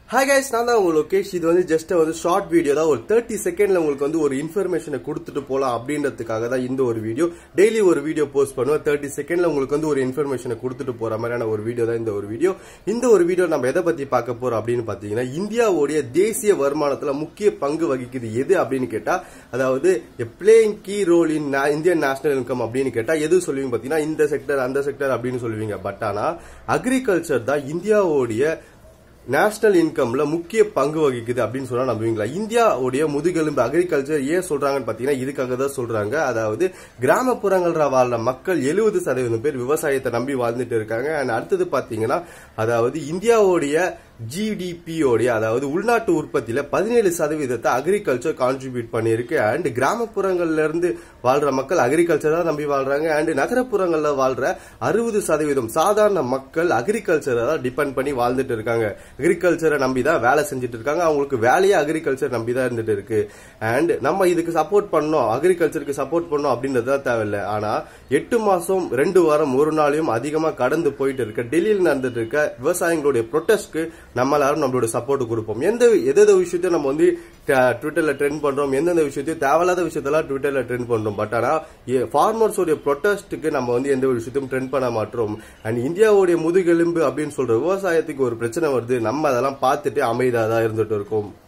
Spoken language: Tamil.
ஹாய் கைஸ் நான் தான் உங்களுக்கு லோகேஷ் இது வந்து ஜஸ்ட் வந்து ஷார்ட் வீடியோ தான் ஒரு தேர்ட்டி செகண்ட்ல உங்களுக்கு வந்து ஒரு இன்ஃபர்மேஷனை கொடுத்துட்டு போலாம் அப்படின்றதுக்காக தான் இந்த ஒரு வீடியோ டெய்லி ஒரு வீடியோ போஸ்ட் பண்ணுவேன் தேர்ட்டி செகண்ட்ல உங்களுக்கு வந்து ஒரு இன்ஃபர்மேஷனை கொடுத்துட்டு போற மாதிரியான ஒரு வீடியோ தான் இந்த ஒரு வீடியோ இந்த ஒரு வீடியோ நம்ம எதை பத்தி பார்க்க போறோம் அப்படின்னு பாத்தீங்கன்னா இந்தியாவுடைய தேசிய வருமானத்துல முக்கிய பங்கு வகிக்குது எது அப்படின்னு கேட்டா அதாவது playing key role in Indian national income அப்படின்னு கேட்டா எது சொல்லுவீங்க பாத்தீங்கன்னா இந்த செக்டர் அந்த செக்டர் அப்படின்னு சொல்லுவீங்க பட் ஆனா அக்ரிகல்ச்சர் தான் இந்தியாவுடைய நேஷனல் இன்கம்ல முக்கிய பங்கு வகிக்குது அப்படின்னு சொன்னா நம்புவீங்களா இந்தியாவுடைய முதுகெலும்பு அக்ரிகல்ச்சர் ஏன் சொல்றாங்கன்னு பாத்தீங்கன்னா இதுக்காக தான் சொல்றாங்க அதாவது கிராமப்புறங்கள்ல வாழ்ற மக்கள் எழுபது சதவீதம் பேர் விவசாயத்தை நம்பி வாழ்ந்துட்டு இருக்காங்க அண்ட் அடுத்தது பாத்தீங்கன்னா அதாவது இந்தியாவுடைய ஜிடிபியோடைய அதாவது உள்நாட்டு உற்பத்தியில பதினேழு சதவீதத்தை அக்ரிகல்ச்சர் கான்ட்ரிபியூட் பண்ணியிருக்கு அண்ட் கிராமப்புறங்கள்ல இருந்து வாழ்ற மக்கள் அக்ரிகல்ச்சர் தான் நம்பி வாழ்றாங்க அண்ட் நகரப்புறங்கள்ல வாழ்ற அறுபது சதவீதம் சாதாரண மக்கள் அக்ரிகல்ச்சரை தான் டிபெண்ட் பண்ணி வாழ்ந்துட்டு இருக்காங்க அக்ரிகல்ச்சரை நம்பி தான் வேலை செஞ்சுட்டு இருக்காங்க அவங்களுக்கு வேலையே அக்ரிகல்ச்சர் நம்பி தான் இருந்துட்டு இருக்கு அண்ட் நம்ம இதுக்கு சப்போர்ட் பண்ணோம் அக்ரிகல்ச்சருக்கு சப்போர்ட் பண்ணோம் அப்படின்றது தான் தேவையில்லை ஆனா எட்டு மாசம் ரெண்டு வாரம் ஒரு நாளையும் அதிகமா கடந்து போயிட்டு இருக்க டெல்லியில் நடந்துட்டு இருக்க விவசாயிகளுடைய ப்ரொட்டஸ்ட்க்கு நம்ம எல்லாரும் நம்மளோட சப்போர்ட் கொடுப்போம் எந்த எந்த விஷயத்தையும் நம்ம வந்து ட்விட்டர்ல ட்ரெண்ட் பண்றோம் எந்தெந்த விஷயத்தையும் தேவையில்லாத விஷயத்தெல்லாம் ட்விட்டர்ல ட்ரெண்ட் பண்றோம் பட் ஆனா ஃபார்மர்ஸோடைய ப்ரொட்டஸ்ட்டுக்கு நம்ம வந்து எந்த ஒரு விஷயத்தையும் ட்ரெண்ட் பண்ண மாட்டோம் அண்ட் இந்தியாவுடைய முதுகெலும்பு அப்படின்னு சொல்ற விவசாயத்துக்கு ஒரு பிரச்சனை வருது நம்ம அதெல்லாம் பார்த்துட்டு அமைதியாக தான் இருந்துட்டு இருக்கோம்